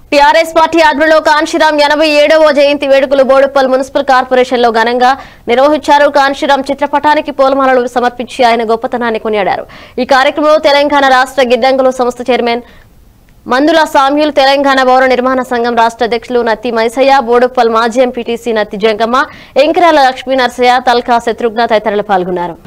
TRS party ఆధ్వర్యంలో కాంశీరాం ఎనభై ఏడవ జయంతి వేడుకలు బోడుప్పల్ మున్సిపల్ కార్పొరేషన్ లో ఘనంగా నిర్వహించారు కాంశీరాం చిత్రపటానికి పూలమాలలు సమర్పించి ఆయన గొప్పతనాన్ని కొనియాడారు ఈ కార్యక్రమంలో తెలంగాణ రాష్ట్ర గిడ్డంగులు సంస్థ చైర్మన్ మందుల సామ్యులు తెలంగాణ భవన నిర్మాణ సంఘం రాష్ట్ర అధ్యక్షులు నత్తి మైసయ్య బోడుప్పల్ మాజీ ఎంపీటీసీ నత్తి జంగమ్మ ఎంకిరాల లక్ష్మీ నరసయ్య తల్కా శత్రుఘ్న తదితరులు పాల్గొన్నారు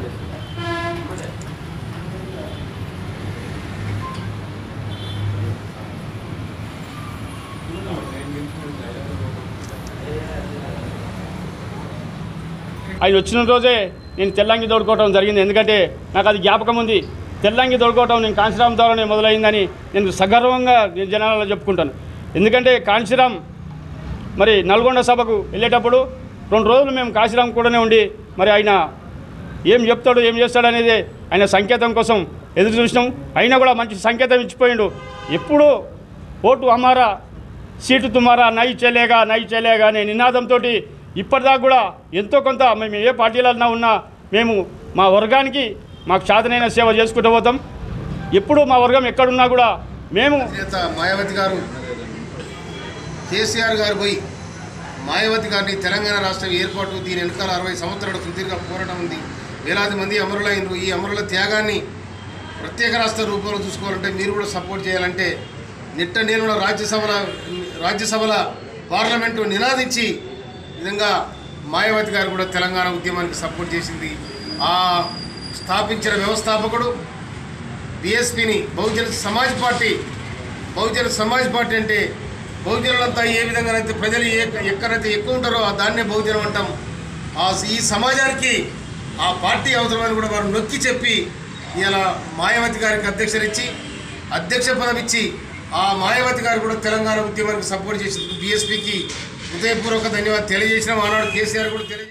ఆయన వచ్చిన రోజే నేను తెల్లంగి దొడుకోవటం జరిగింది ఎందుకంటే నాకు అది జ్ఞాపకం ఉంది తెల్లంగి దొడుకోవటం నేను కాంశీరామ్ ద్వారానే మొదలైందని నేను సగర్వంగా నేను జనాలలో చెప్పుకుంటాను ఎందుకంటే కాంశీరామ్ మరి నల్గొండ సభకు వెళ్ళేటప్పుడు రెండు రోజులు మేము కాశీరామ్ కూడానే ఉండి మరి ఆయన ఏం చెప్తాడు ఏం చేస్తాడు అనేది ఆయన సంకేతం కోసం ఎదురు చూసినాం అయినా కూడా మంచి సంకేతం ఇచ్చిపోయిండు ఎప్పుడు ఓటు అమ్మారా సీటు తుమ్మారా నై చెలేగా నై చెలేగా అనే నినాదంతో ఇప్పటిదాకా కూడా ఎంతో కొంత మేము ఏ పార్టీలన్నా ఉన్నా మేము మా వర్గానికి మాకు శాతనైన సేవ చేసుకుంటూ పోతాం ఎప్పుడు మా వర్గం ఎక్కడున్నా కూడా మేము చేత మాయావతి గారు కేసీఆర్ గారు పోయి మాయావతి గారిని తెలంగాణ రాష్ట్రం ఏర్పాటు దీని వెనకాల అరవై సంవత్సరాల సుదీర్ఘ పోరాటం ఉంది వేలాది మంది అమరులైనరు ఈ అమరుల త్యాగాన్ని ప్రత్యేక రాష్ట్ర రూపంలో చూసుకోవాలంటే మీరు కూడా సపోర్ట్ చేయాలంటే నిట్ట నేను రాజ్యసభల రాజ్యసభల పార్లమెంటు నినాదించి ఈ విధంగా మాయావతి గారు కూడా తెలంగాణ ఉద్యమానికి సపోర్ట్ చేసింది ఆ స్థాపించిన వ్యవస్థాపకుడు బీఎస్పీని బహుజన సమాజ్ పార్టీ బహుజన సమాజ్ పార్టీ అంటే బహుజనులంతా ఏ విధంగానైతే ప్రజలు ఏ ఎక్కడైతే ఎక్కువ ఉంటారో ఆ దాన్నే బహుజనం అంటాం ఆ ఈ సమాజానికి ఆ పార్టీ అవసరమని కూడా వారు నొక్కి చెప్పి ఇలా మాయావతి గారికి అధ్యక్షత ఇచ్చి అధ్యక్ష పదం ఇచ్చి ఆ మాయావతి గారు కూడా తెలంగాణ ఉద్యమానికి సపోర్ట్ చేసి బీఎస్పీకి హృదయపూర్వక ధన్యవాదాలు తెలియజేసిన ఆనాడు కేసీఆర్ కూడా తెలియజే